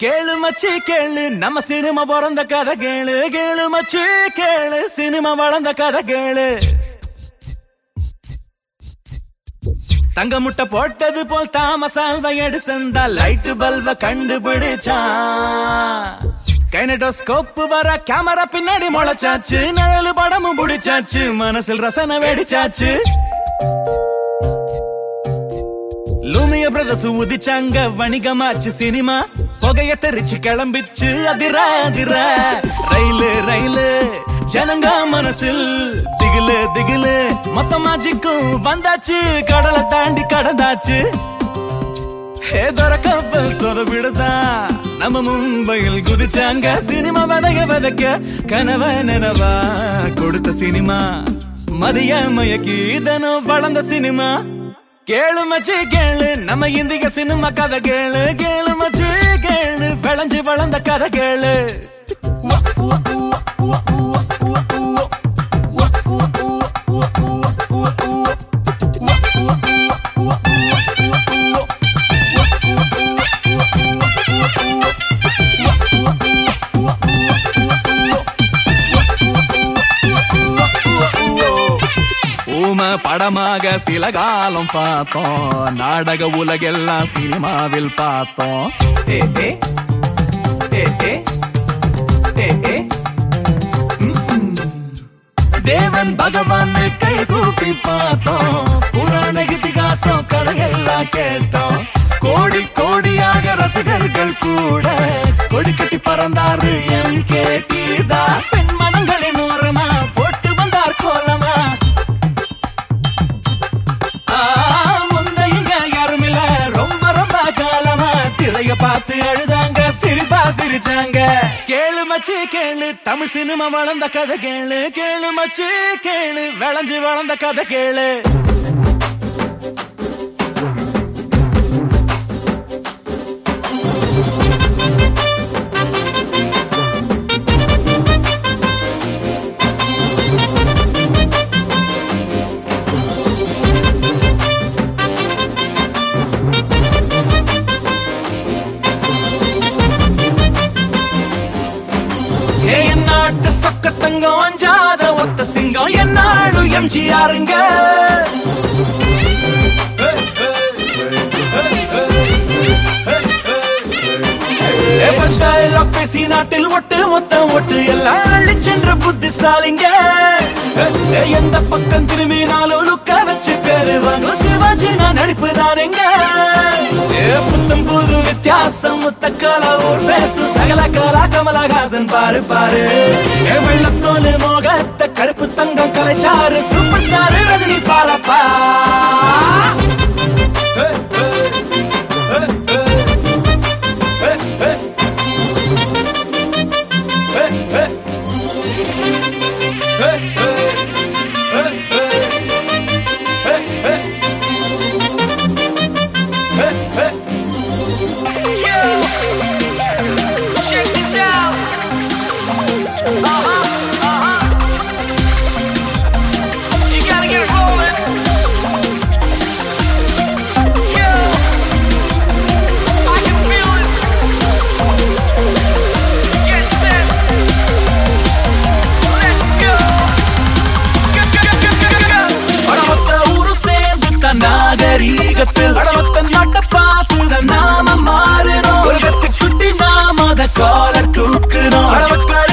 கேளு மச்சி கேளு நம்ம சினிமா பிறந்த கதை கேளு கேளு மச்சி கேளு சினிமா வளர்ந்த கதை கேளு தங்க முட்டை போட்டது போல் தாமசால்வ எடுசந்தா லைட் பல்ப கண்டுபிடிச்சான் கைனடோஸ்கோப் வர கேமரா பின்னாடி முளைச்சாச்சு நிழலு படமும் பிடிச்சாச்சு மனசில் ரசனை வெடிச்சாச்சு லூமிய பிரதர்ஸ் உதிச்சாங்க வணிகமாச்சு சினிமா புகைய தெரிச்சு கிளம்பிச்சு அதிர அதிர ரயிலு ரயிலு ஜனங்க மனசில் திகிலு திகிலு மொத்த மாஜிக்கும் வந்தாச்சு கடலை தாண்டி கடந்தாச்சு கப்பல் சொதப்பிடுதா நம்ம மும்பையில் குதிச்சாங்க சினிமா வதக வதக்க கனவ நனவா கொடுத்த சினிமா மதிய மயக்கி இதனும் வளர்ந்த சினிமா கேளு மச்சி கேளு நம்ம இந்திய சினிமா கதை கேளு கேளு மச்சி கேளு விளைஞ்சு வளர்ந்த கதை கேளு ஊம படமாக சில காலம் பார்த்தோம் நாடக உலகெல்லாம் சினிமாவில் பார்த்தோம் ஏ ஏ ஏ ஏ ஏ ஏ ம், ம். தேவன் பகவான் கை கூப்பி பார்த்தோம் புராண இதிகாசம் கதையெல்லாம் கேட்டோம் கோடி கோடியாக ரசிகர்கள் கூட கொடி கட்டி பறந்தாரு எம் கேட்டீதா பெண் மனங்களின் ஓரமா போட்டு வந்தார் கோலமா ஆ, முன்ன இங்க யாரும் இல்ல ரொம்ப ரொம்ப காலமா திரைய பார்த்து அழுதாங்க சிரிப்பா சிரிச்சாங்க கேளு மச்சி கேளு தமிழ் சினிமா வளர்ந்த கதை கேளு கேளு மச்சி கேளு விளைஞ்சு வளர்ந்த கதை கேளு ஏ என் நாட்டு சொக்க தங்கம் அஞ்சாத ஒத்த சிங்கம் என்னாடு எம்ஜிஆருங்க ஏ பஞ்சாயல் பேசி நாட்டில் ஒட்டு மொத்தம் ஒட்டு எல்லாம் அள்ளி சென்ற புத்திசாலிங்க ஏ, எந்த பக்கம் திரும்பினாலும் லுக்க வச்சு பெறுவாங்க சிவாஜி நான் நடிப்பு தானுங்க ஏ புத்தம் புது வித்தியாசம் முத்த கலா ஒரு பேசு சகல கலா கமலஹாசன் பாரு பாரு ஏ வெள்ளத்தோலு மோகத்த கருப்பு தங்கம் கலைச்சாரு சூப்பர் ஸ்டார் ரஜினி பாரப்பா ஏ, ஏ, ஏ, ஏ. Hey, hey. Hey, hey. Hey, hey. Hey, hey. Hey, hey. Hey, hey. Yo! Check this out! Uh-huh, uh-huh. You gotta get rolling. Yo! I can feel it. Get set. Let's go. Go, go, go, go, go, go. அடமொத்த ஊரு சேர்ந்து தன் நாகரீகத்தில் அடமொத்த நாட்டை பார்த்து நாம மாறினோம் ஒரு கத்து குட்டி நாம அத காலர் தூக்குனோம் அடமக்கள